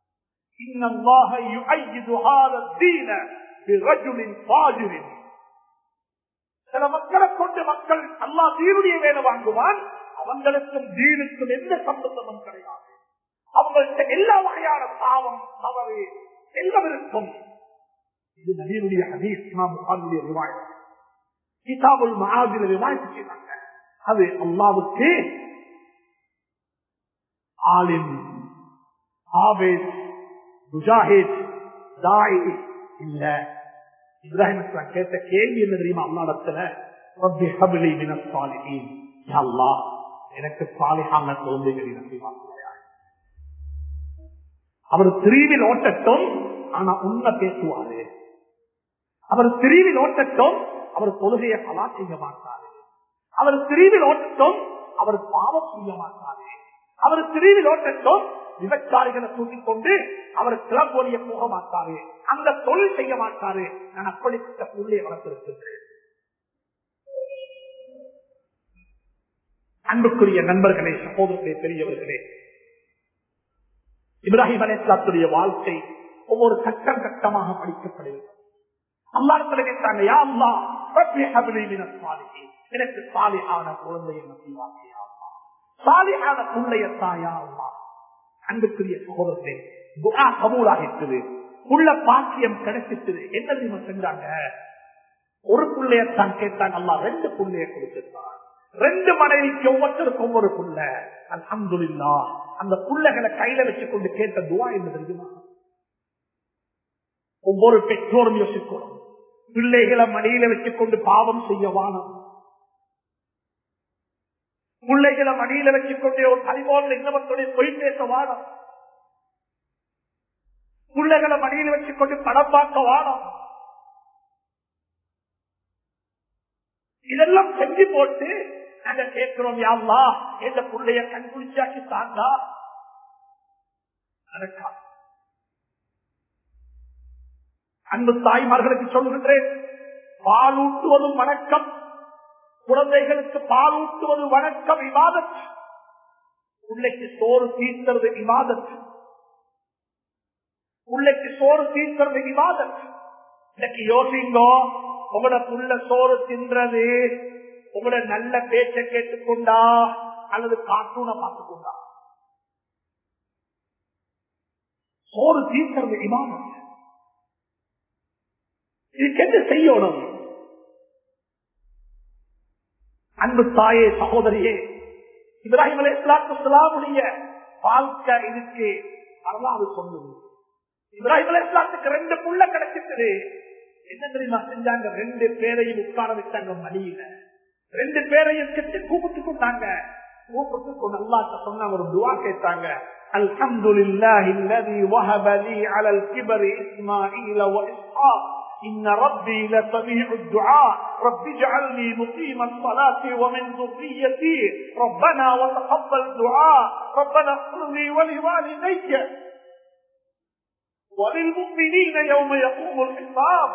சில மக்களை கொண்டு மக்கள் அல்லா தீனுடைய வேலை வாங்குவான் அவங்களுக்கும் தீனுக்கும் எந்த சம்பந்தமும் கிடையாது அவங்கள்ட்ட எல்லா வகையான பாவம் தவறு எல்லாம் இருக்கும் இது நபீனுடைய ஹதீஸ் முகாமுடைய ரிவாயம் கிதாபுல் மகாதில ரிவாயத்து செய்தாங்க அது அல்லாவுக்கு ஆலிம் ஆபேத் முஜாஹித் தாய் இல்ல இப்ராஹிம் கேட்ட கேள்வி என்ன தெரியுமா அல்லாடத்துல ரப்பி ஹபிலி மின சாலிஹீன் யா அல்லாஹ் எனக்கு சாலிஹான குழந்தைகள் நம்பிவாங்க அவர் திரிவில் ஓட்டட்டும் ஆனா உண்மை பேசுவாரு அவர் திரிவில் ஓட்டட்டும் அவர் தொழுகையை கலா செய்ய மாட்டாரு அவர் திரிவில் ஓட்டட்டும் அவர் பாவம் செய்ய மாட்டாரு அவர் திரிவில் ஓட்டட்டும் விபச்சாரிகளை தூக்கிக் கொண்டு அவர் கிளம்பொழிய போக மாட்டாரு அந்த தொழில் செய்ய மாட்டாரு நான் அப்படிப்பட்ட புள்ளையை வளர்த்திருக்கின்றேன் அன்புக்குரிய நண்பர்களே சகோதரர்களே பெரியவர்களே இப்ராஹிம் அலிஸ்லாத்துடைய வாழ்க்கை ஒவ்வொரு கட்டம் கட்டமாக படிக்கப்படுகிறது அல்லாடத்துல கேட்டாங்க யா அல்லா எனக்கு சாலியான குழந்தையை நம்பிவாக்கியா சாலியான பிள்ளையத்தாயா அல்லா அன்புக்குரிய சகோதரத்தை துரா கபூலாகிட்டது உள்ள பாக்கியம் கிடைச்சிட்டது என்ன தெரியுமா செஞ்சாங்க ஒரு பிள்ளையத்தான் கேட்டாங்க அல்லா ரெண்டு பிள்ளைய கொடுத்துருந்தான் ரெண்டு மனைவிக்கு ஒவ்வொருத்தருக்கும் ஒவ்வொரு புள்ள அல்ஹம்துலில்லா அந்த புள்ளைகளை கையில வச்சு கொண்டு கேட்ட துவா என்ன தெரியுமா ஒவ்வொரு பெற்றோரும் யோசிக்கணும் பிள்ளைகளை மடியில வச்சுக் கொண்டு பாவம் செய்ய வானம் பிள்ளைகளை மடியில வச்சுக் கொண்டு ஒரு தலைவோரில் இன்னவத்துடைய பொய் பேச வானம் பிள்ளைகளை மடியில வச்சுக் கொண்டு படம் பார்க்க வானம் இதெல்லாம் செஞ்சு போட்டு நாங்க கேட்கிறோம் யாவ்லா எந்த பிள்ளைய கண் குளிச்சாக்கி தாண்டா நடக்கா அன்பு தாய்மார்களுக்கு சொல்லுகின்றேன் பால் ஊட்டுவதும் வணக்கம் குழந்தைகளுக்கு பால் ஊட்டுவது வணக்கம் விவாதத் பிள்ளைக்கு சோறு தீர்த்தது விவாதத் பிள்ளைக்கு சோறு தீர்த்தது விவாதத் இன்னைக்கு யோசிங்கோ உங்களோட புள்ள சோறு தின்றது உங்களோட நல்ல பேச்சை கேட்டுக்கொண்டா அல்லது கார்ட்டூனை பார்த்துக்கொண்டா சோறு தீர்க்கிறது விமானம் இதுக்கு என்ன செய்யணும் அன்பு தாயே சகோதரியே இப்ராஹிம் அலி இஸ்லாத்துடைய வாழ்க்கை இதுக்கு வரலாறு சொல்லுது இப்ராஹிம் அலி இஸ்லாத்துக்கு ரெண்டு புள்ள கிடைச்சிட்டது என்ன தெரியுமா செஞ்சாங்க ரெண்டு பேரையும் உட்கார வச்சாங்க மடியில ரெண்டு பேரையும் கிட்ட கூப்பிட்டு கொண்டாங்க கூப்பிட்டு கொண்டு அல்லாட்ட சொன்னாங்க ஒரு துவா கேட்டாங்க الحمد لله الذي وهب لي على الكبر إسماعيل وإسحاق إن ربي لسميع الدعاء رب اجعلني مقيم الصلاة ومن ذريتي ربنا وتقبل دعاء ربنا اغفر لي ولوالدي وللمؤمنين يوم يقوم الحساب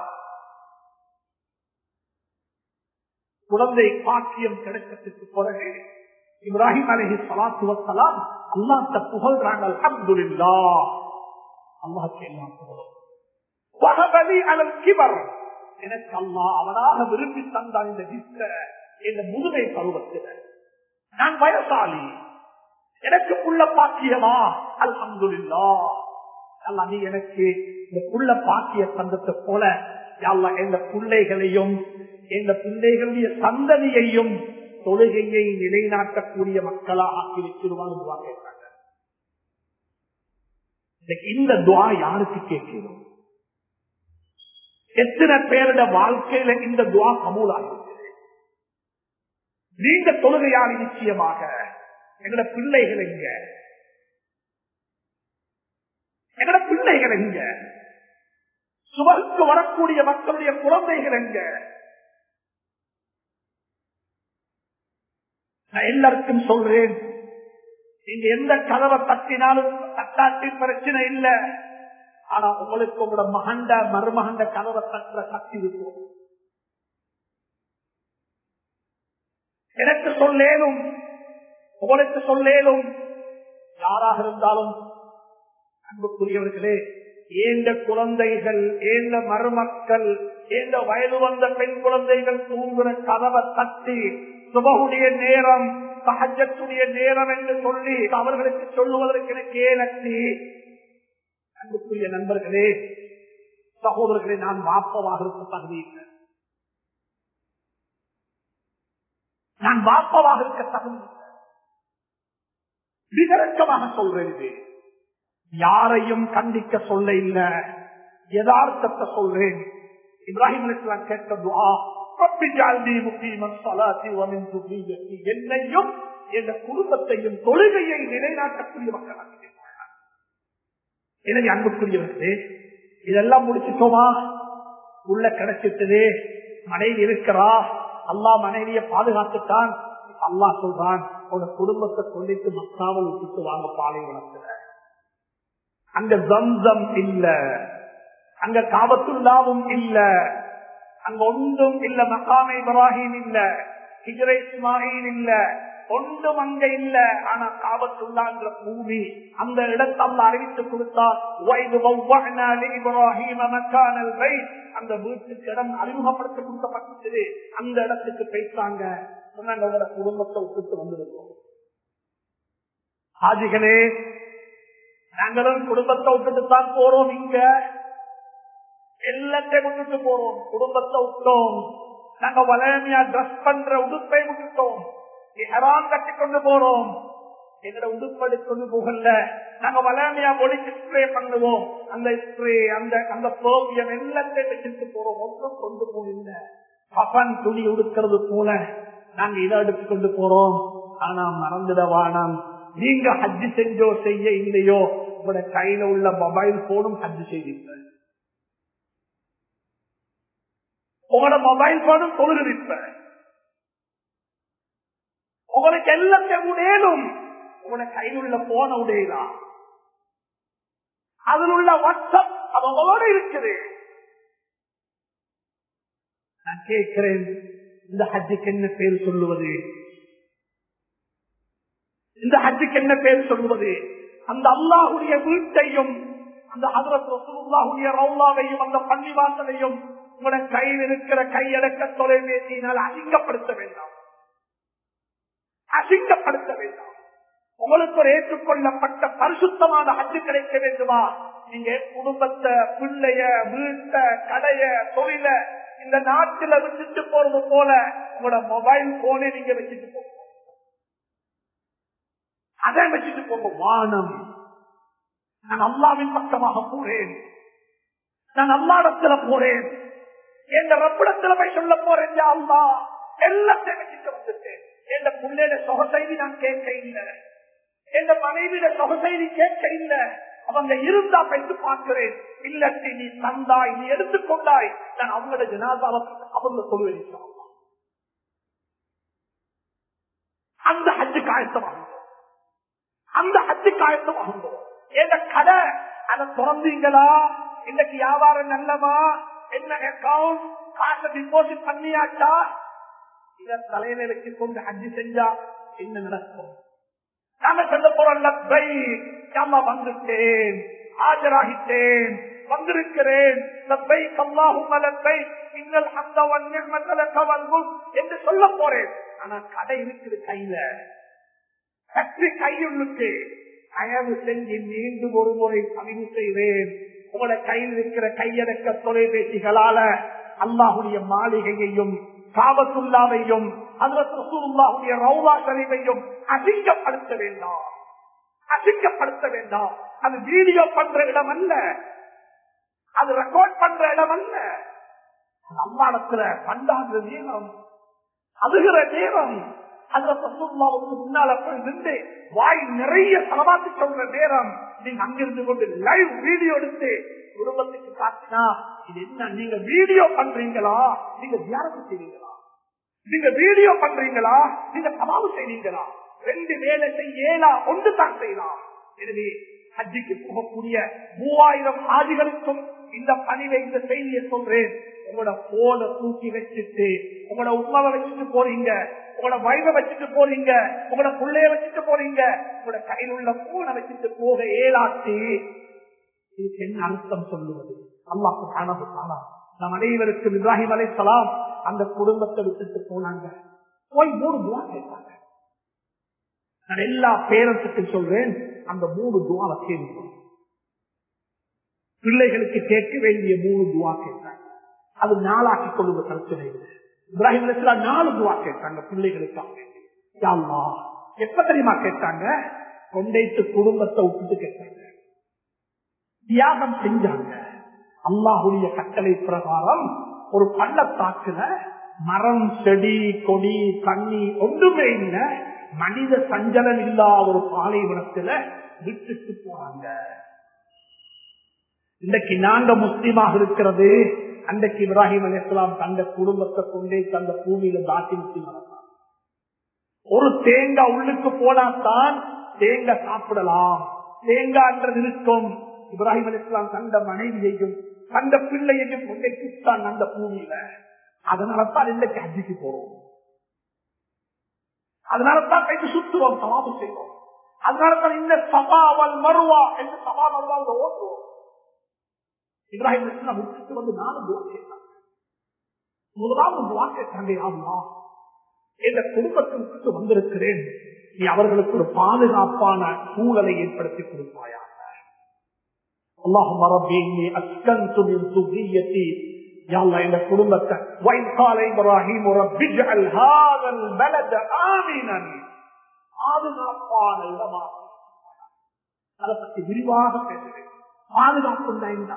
குழந்தை பாக்கியம் கிடைக்கிறதுக்கு பிறகு இப்ராஹிம் அலஹி சலாத்து வசலாம் அல்லாத்த புகழ்றாங்க அல்ஹம்துலில்லா அல்லாஹ்க்கு எல்லாம் புகழும் வஹபலி அலல் கிபர் எனக்கு அல்லாஹ் அவனாக விரும்பி தந்தான் இந்த கிஃப்ட இந்த முதுமை பருவத்தில் நான் வயசாளி எனக்கு புள்ள பாக்கியமா அல்ஹம்துலில்லா அல்லா நீ எனக்கு இந்த புள்ள பாக்கிய தந்தத்தை போல அல்லா எந்த பிள்ளைகளையும் எந்த பிள்ளைகளுடைய சந்ததியையும் தொழுகையை நிலைநாட்டக்கூடிய மக்களா ஆக்கி வச்சிருவாங்க கேட்டாங்க இந்த துவா யாருக்கு கேட்கிறோம் எத்தனை பேருட வாழ்க்கையில இந்த துவா கமூலாயிருக்கு நீங்க தொழுகையாளி நிச்சயமாக எங்கட பிள்ளைகள் எங்க எங்கட பிள்ளைகள் எங்க சுமருக்கு வரக்கூடிய மக்களுடைய குழந்தைகள் எங்க நான் எல்லாருக்கும் சொல்றேன் நீங்க எந்த கதவை தட்டினாலும் தட்டாட்டி பிரச்சனை இல்ல ஆனா உங்களுக்கு உங்களோட மகண்ட மருமகண்ட கதவை தட்டுற சக்தி இருக்கும் எனக்கு சொல்லேனும் உங்களுக்கு சொல்லேனும் யாராக இருந்தாலும் அன்புக்குரியவர்களே ஏந்த குழந்தைகள் ஏந்த மருமக்கள் ஏந்த வயது வந்த பெண் குழந்தைகள் தூங்குற கதவை தட்டி சுபகுடைய நேரம் சகஜத்துடைய நேரம் என்று சொல்லி அவர்களுக்கு சொல்லுவதற்கு எனக்கு ஏனத்தி அன்புக்குரிய நண்பர்களே சகோதரர்களே நான் வாப்பவாக இருக்க தகுதி இல்லை நான் வாப்பவாக இருக்க தகுதி இல்லை விகரக்கமாக சொல்றேன் இது யாரையும் கண்டிக்க சொல்ல இல்ல யதார்த்தத்தை சொல்றேன் இப்ராஹிம் அலிஸ்லாம் கேட்ட துவா என்னையும் என்ற குடும்பத்தையும் தொழுகையை நிலைநாட்டக்கூடிய மக்களாக எனவே அன்புக்குரியவர்களே இதெல்லாம் முடிச்சுட்டோமா உள்ள கிடைச்சிட்டது மனைவி இருக்கிறா அல்லா மனைவியை பாதுகாத்துட்டான் அல்லா சொல்றான் உங்க குடும்பத்தை சொல்லிட்டு மக்காமல் விட்டுட்டு வாங்க பாலைவனத்துல அங்க ஜம்சம் இல்ல அங்க காபத்துள்ளாவும் இல்ல அங்க ஒன்றும் இல்ல மக்காமை இப்ராஹிம் இல்ல ஹிஜரை இஸ்மாயில் இல்ல ஒன்றும் அங்க இல்ல ஆனா காபத்துள்ளான்ற பூமி அந்த இடத்தை அல்ல அறிவித்து கொடுத்தார் அந்த வீட்டுக்கு இடம் அறிமுகப்படுத்த கொடுக்கப்பட்டது அந்த இடத்துக்கு போயிட்டாங்க சொன்னாங்க குடும்பத்தை விட்டுட்டு வந்திருக்கோம் ஆஜிகளே நாங்களும் குடும்பத்தை விட்டுட்டு தான் போறோம் இங்க எல்லாத்தையும் விட்டுட்டு போறோம் குடும்பத்தை விட்டோம் நாங்க வளமையா ட்ரெஸ் பண்ற உடுப்பை விட்டுட்டோம் ஹெரான் கட்டி கொண்டு போறோம் எங்கட உடுப்படி கொண்டு போகல நாங்க வளமையா ஒளிக்கு ஸ்ப்ரே பண்ணுவோம் அந்த ஸ்ப்ரே அந்த அந்த சோவியம் எல்லாத்தையும் வச்சுட்டு போறோம் ஒன்றும் கொண்டு போகல பப்பன் துணி உடுக்கிறது போல நாங்க இதை எடுத்து கொண்டு போறோம் ஆனா மறந்துட வானம் நீங்க ஹஜ்ஜு செஞ்சோ செய்ய இல்லையோ உங்களோட கையில உள்ள மொபைல் போனும் ஹஜ்ஜு செய்வீங்க உங்களோட மொபைல் போனும் தொழுகிருப்ப உங்களுக்கு எல்லாத்தையும் உடையலும் உங்களோட கையில் உள்ள போன உடையலாம் அதில் உள்ள வாட்ஸ்அப் அது உங்களோட இருக்குது நான் கேட்கிறேன் இந்த ஹஜ்ஜுக்கு என்ன பேர் சொல்லுவது இந்த ஹஜ்ஜுக்கு என்ன பேர் சொல்லுவது அந்த அல்லாஹுடைய வீட்டையும் அந்த அதரத்துடைய ரவுலாவையும் அந்த பள்ளிவாசலையும் உங்களோட கையில் இருக்கிற கையடக்க தொலைபேசியினால் அசிங்கப்படுத்த வேண்டாம் அசிங்கப்படுத்த வேண்டாம் உங்களுக்கு ஒரு ஏற்றுக்கொள்ளப்பட்ட பரிசுத்தமான ஹஜ்ஜு கிடைக்க வேண்டுமா நீங்க குடும்பத்தை பிள்ளைய வீட்டை கடைய தொழில இந்த நாட்டில விட்டுட்டு போறது போல உங்களோட மொபைல் போனே நீங்க வச்சுட்டு போங்க அதை வச்சுட்டு போங்க வானம் நான் அல்லாவின் பக்கமாக போறேன் நான் அல்லாடத்துல போறேன் என் ரப்பிடத்துல போய் சொல்ல போறேன் அல்லா எல்லாத்தையும் வச்சுட்டு வந்துட்டேன் என் பிள்ளைட சொகசெய்தி நான் கேட்க இல்லை என் மனைவிட சொகசெய்தி கேட்க இல்லை அவங்க இருந்தா பெற்று பார்க்கிறேன் இல்லட்டி நீ தந்தாய் நீ எடுத்துக்கொண்டாய் நான் அவங்களோட ஜனாதாவை அவங்க சொல்லுவேன் அந்த ஹஜ்ஜு காயத்தமாகும் அந்த ஹஜ்ஜு காயத்தமாகும் எந்த கடை அதை திறந்தீங்களா இன்னைக்கு வியாபாரம் நல்லவா என்ன அக்கௌண்ட் காசை டிபாசிட் பண்ணியாச்சா இத தலையில வச்சு கொண்டு ஹஜ்ஜு செஞ்சா என்ன நடக்கும் நாங்க சொல்ல போறோம் வந்துட்டேன் ஆஜராகிட்டேன் வந்திருக்கிறேன் என்று சொல்ல போறேன் ஆனா கடை இருக்குது கையில சக்தி கையுள்ளுக்கு தயவு செஞ்சு மீண்டும் ஒரு முறை பதிவு செய்வேன் உங்களோட கையில் இருக்கிற கையடக்க தொலைபேசிகளால அல்லாஹுடைய மாளிகையையும் காபத்துல்லாவையும் அதற்குடைய ரவுலா ஷரீஃபையும் அசிங்கப்படுத்த வேண்டாம் அசிங்கப்படுத்த வேண்டாம் அது வீடியோ பண்ற இடம் அல்ல அது ரெக்கார்ட் பண்ற இடம் அல்ல அம்மாடத்துல பண்டாடுற நேரம் அழுகிற நேரம் அந்த ரசூலுல்லாவுக்கு முன்னால போய் நின்று வாய் நிறைய செலவாத்து சொல்ற நேரம் நீங்க அங்கிருந்து கொண்டு லைவ் வீடியோ எடுத்து குடும்பத்துக்கு காட்டினா இது என்ன நீங்க வீடியோ பண்றீங்களா நீங்க தியானம் செய்வீங்களா நீங்க வீடியோ பண்றீங்களா நீங்க சமாவு செய்வீங்களா ரெண்டு வேலை செய்யலா ஒன்று தான் செய்யலாம் எனவே ஹஜ்ஜிக்கு போகக்கூடிய மூவாயிரம் ஆதிகளுக்கும் இந்த பணிவை இந்த செய்தியை சொல்றேன் உங்களோட போன தூக்கி வச்சுட்டு உங்களோட உமாவை வச்சுட்டு போறீங்க உங்களோட வயதை வச்சுட்டு போறீங்க உங்களோட பிள்ளைய வச்சுட்டு போறீங்க உங்களோட கையில் உள்ள போனை வச்சுட்டு போக ஏலாட்டி இதுக்கு என்ன அர்த்தம் சொல்லுவது அல்லாஹ் காணப்பட்டானா நம் அனைவருக்கும் இப்ராஹிம் அலைசலாம் அந்த குடும்பத்தை விட்டுட்டு போனாங்க போய் மூணு துவா கேட்டாங்க நான் எல்லா பேரத்துக்கு சொல்றேன் அந்த மூணு துவாவை கேட்கணும் பிள்ளைகளுக்கு கேட்க வேண்டிய மூணு துவா கேட்டாங்க அது நாளாக்கி கொள்வது பிரச்சனை இல்லை இப்ராஹிம் அலைசலாம் நாலு துவா கேட்டாங்க பிள்ளைகளுக்காக வேண்டி யா அல்லாஹ், எப்ப தெரியுமா கேட்டாங்க கொண்டைத்து குடும்பத்தை விட்டுட்டு கேட்டாங்க தியாகம் செஞ்சாங்க அல்லாஹுடைய கட்டளை பிரகாரம் ஒரு பள்ளத்தாக்குல மரம் செடி கொடி தண்ணி ஒன்றுமே இல்ல மனித சஞ்சலம் இல்லாத ஒரு பாலைவனத்துல விட்டுட்டு போறாங்க இன்றைக்கு நாங்க முஸ்லீமாக இருக்கிறது அன்றைக்கு இப்ராஹிம் அலிஸ்லாம் தந்த குடும்பத்தை கொண்டே தந்த பூமியில தாட்டி முஸ்லீம் ஒரு தேங்காய் உள்ளுக்கு போனாத்தான் தேங்காய் சாப்பிடலாம் தேங்காய்ன்றது இருக்கும் இப்ராஹிம் அலிஸ்லாம் தந்த மனைவியையும் தந்த பிள்ளையையும் கொண்டே குத்தான் அந்த பூமியில அதனாலதான் இன்றைக்கு அஜிக்கு போறோம் அதனாலதான் கைக்கு சுத்துவோம் சவாபு செய்வோம் அதனாலதான் இந்த சபாவல் மருவா என்று சபா மருவாவில் ஓட்டுவோம் இப்ராஹிம் அலிஸ்லாம் விட்டுட்டு வந்து நானும் துவா கேட்டாங்க முதலாவது துவா கேட்டாங்க யாருமா இந்த குடும்பத்திற்கு வந்திருக்கிறேன் நீ அவர்களுக்கு ஒரு பாதுகாப்பான சூழலை ஏற்படுத்தி கொடுப்பாயாக اللهم ربي إني أسكنت من ذريتي يا الله إن قلوبك وإن قال إبراهيم رب اجعل هذا البلد آمنا பாதுகாப்பான இடமா அதை பற்றி விரிவாக பேசுகிறேன் பாதுகாப்பு என்ன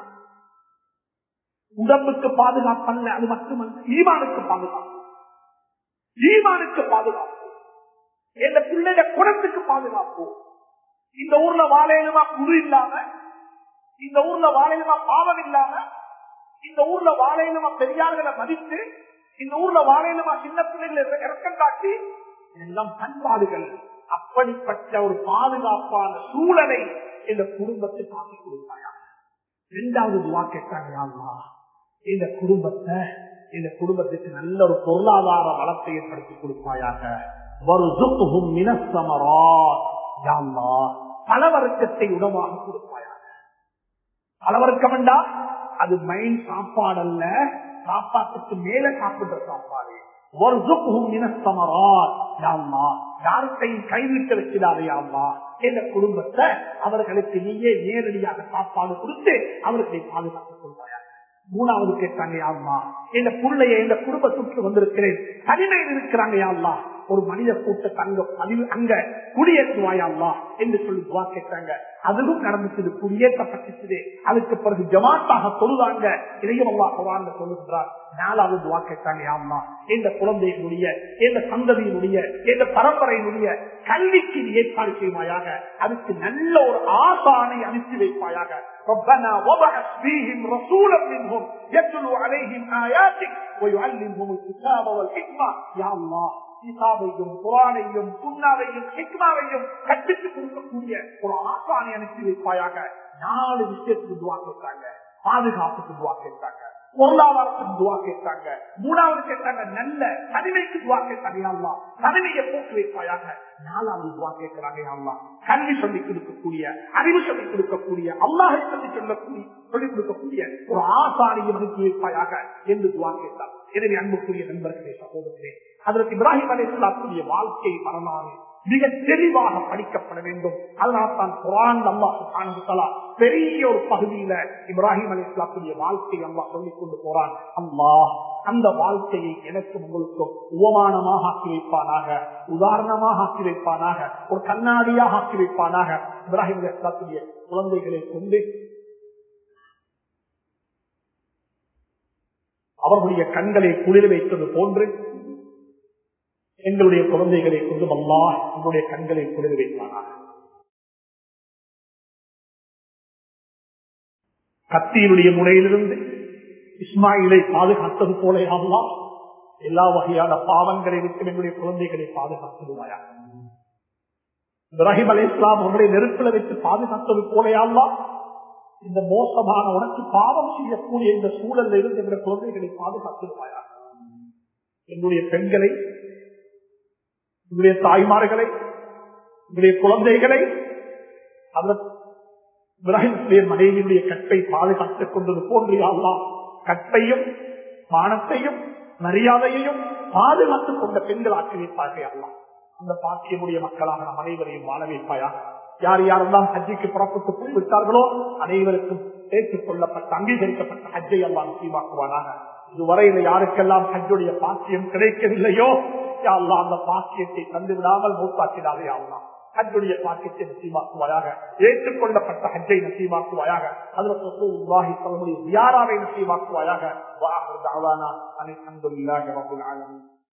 உடம்புக்கு பாதுகாப்பல்ல அது மட்டுமல்ல ஈமானுக்கு பாதுகாப்பு ஈமானுக்கு பாதுகாப்பு எந்த பிள்ளைட குணத்துக்கு பாதுகாப்பு இந்த ஊர்ல வாழையிலுமா குரு இல்லாம இந்த ஊர்ல வாழையிலுமா பாவம் இல்லாம இந்த ஊர்ல வாழையிலுமா பெரியார்களை மதித்து இந்த ஊர்ல வாழையிலுமா சின்ன பிள்ளைகளை இறக்கம் காட்டி எல்லாம் பண்பாடுகள் அப்படிப்பட்ட ஒரு பாதுகாப்பான சூழலை இந்த குடும்பத்தை காட்டி கொடுத்தாயா இரண்டாவது துவா கேட்டாங்க அல்லாஹ், இந்த குடும்பத்தை இந்த குடும்பத்துக்கு நல்ல ஒரு பொருளாதார வளத்தை ஏற்படுத்தி கொடுப்பாயாக வர்சுக்ஹும் மினஸ் ஸமராத். யா அல்லாஹ், பலவர்க்கத்தை உணவாக கொடுப்பாயாக பலவர்க்கம் என்றா அது மைன் சாப்பாடு அல்ல சாப்பாட்டுக்கு மேல சாப்பிடுற சாப்பாடு வர்சுக்ஹும் மினஸ் ஸமராத். யா அல்லாஹ், யாருக்கையும் கைவிட்டு வச்சிடாதே அம்மா இந்த குடும்பத்தை அவர்களுக்கு நீயே நேரடியாக சாப்பாடு கொடுத்து அவர்களை பாதுகாத்துக் கொள்வாயா மூணாவது கேட்டாங்க யாருமா இந்த பிள்ளைய இந்த குடும்பத்துக்கு வந்திருக்கிறேன் தனிமையில் இருக்கிறாங்க யாருலா ஒரு மனித கூட்டத்தை அங்க பதிவு அங்க குடியேற்றுவாயா என்று சொல்லி துவா கேட்டாங்க அதுவும் நடந்துச்சு குடியேற்றப்பட்டுச்சு அதுக்கு பிறகு ஜமாத்தாக சொல்லுவாங்க இதையும் அல்லா குரான் சொல்லுகிறார் நாலாவது துவா கேட்டாங்க யாருமா இந்த குழந்தையினுடைய இந்த சந்ததியினுடைய இந்த பரம்பரையினுடைய கல்விக்கு நீ ஏற்பாடு செய்வாயாக அதுக்கு நல்ல ஒரு ஆசானை அனுப்பி வைப்பாயாக ربنا وضعت فيهم رسولا منهم يتلو عليهم آياتك ويعلمهم الكتاب والحكمة يا الله கிதாபையும் குரானையும் சுண்ணாவையும் ஹிக்மாவையும் கற்பித்து கொடுக்கக்கூடிய ஒரு ஆசானை அனுப்பி வைப்பாயாக நாலு விஷயத்துக்கு துவா கேட்டாங்க பாதுகாப்புக்கு துவா கேட்டாங்க பொருளாதாரத்துக்கு துவா கேட்டாங்க மூணாவது கேட்டாங்க நல்ல தனிமைக்கு துவா கேட்டாங்க யாழ்லா தனிமையை போட்டு வைப்பாயாக நாலாவது துவா கேட்கிறாங்க யாழ்லா கல்வி சொல்லி கொடுக்கக்கூடிய அறிவு சொல்லி கொடுக்கக்கூடிய அல்லாஹை சொல்லி சொல்லக்கூடிய சொல்லிக் கொடுக்கக்கூடிய ஒரு ஆசானியை அனுப்பி வைப்பாயாக என்று துவா கேட்டார் எனவே அன்புக்குரிய நண்பர்களே சகோதரர்களே அதற்கு இப்ராஹிம் அலிஸ்லாத்துடைய வாழ்க்கை வரலாறு மிக தெளிவாக படிக்கப்பட வேண்டும் அதனால்தான் குரான் அல்லா சுபானுத்தலா பெரிய ஒரு பகுதியில இப்ராஹிம் அலி இஸ்லாத்துடைய வாழ்க்கை அல்லா சொல்லிக் கொண்டு போறான் அல்லாஹ் அந்த வாழ்க்கையை எனக்கும் உங்களுக்கும் உபமானமாக ஆக்கி வைப்பானாக உதாரணமாக ஆக்கி வைப்பானாக ஒரு கண்ணாடியாக ஆக்கி வைப்பானாக இப்ராஹிம் அலி இஸ்லாத்துடைய குழந்தைகளை கொண்டு அவர்களுடைய கண்களை குளிர வைத்தது போன்று எங்களுடைய குழந்தைகளை கொண்டு அல்லா எங்களுடைய கண்களை குளிர் வைப்பானாக கத்தியினுடைய முறையிலிருந்து இஸ்மாயிலை பாதுகாத்தது போல அல்லா எல்லா வகையான பாவங்களை விட்டு எங்களுடைய குழந்தைகளை பாதுகாத்துடுவாயா இப்ராஹிம் அலி இஸ்லாம் உங்களை நெருப்பில வைத்து பாதுகாத்தது போலையாமா இந்த மோசமான உனக்கு பாவம் செய்யக்கூடிய இந்த சூழல்ல இருந்து எங்களுடைய குழந்தைகளை பாதுகாத்துடுவாயா எங்களுடைய பெண்களை உங்களுடைய தாய்மார்களை உங்களுடைய குழந்தைகளை இப்ராஹிமுடைய மனைவியுடைய கற்பை பாதுகாத்துக் கொண்டது போன்று அல்லா கற்பையும் மானத்தையும் மரியாதையையும் பாதுகாத்துக் கொண்ட பெண்கள் ஆக்கி வைப்பார்கள் அல்லா அந்த பாக்கியமுடைய மக்களாக நம் அனைவரையும் வாழ வைப்பாயா யார் யாரெல்லாம் ஹஜ்ஜிக்கு புறப்பட்டு போய்விட்டார்களோ அனைவருக்கும் ஏற்றுக் கொள்ளப்பட்ட அங்கீகரிக்கப்பட்ட ஹஜ்ஜை எல்லாம் நசீவாக்குவானாக இதுவரையில யாருக்கெல்லாம் ஹஜ்ஜுடைய பாக்கியம் கிடைக்கவில்லையோ யாரெல்லாம் அந்த பாக்கியத்தை தந்து விடாமல் மூத்தாக்கினாரே ஆகலாம் ஹஜ்ஜுடைய பாக்கியத்தை நசீவாக்குவாயாக ஏற்றுக்கொள்ளப்பட்ட ஹஜ்ஜை நசீவாக்குவாயாக அதில் சொல்லாஹி தன்னுடைய தியாராவை நசீவாக்குவாயாக வாஹர் தாவானா அனைத்து அன்புல்லாக ரபுல் ஆலமீன்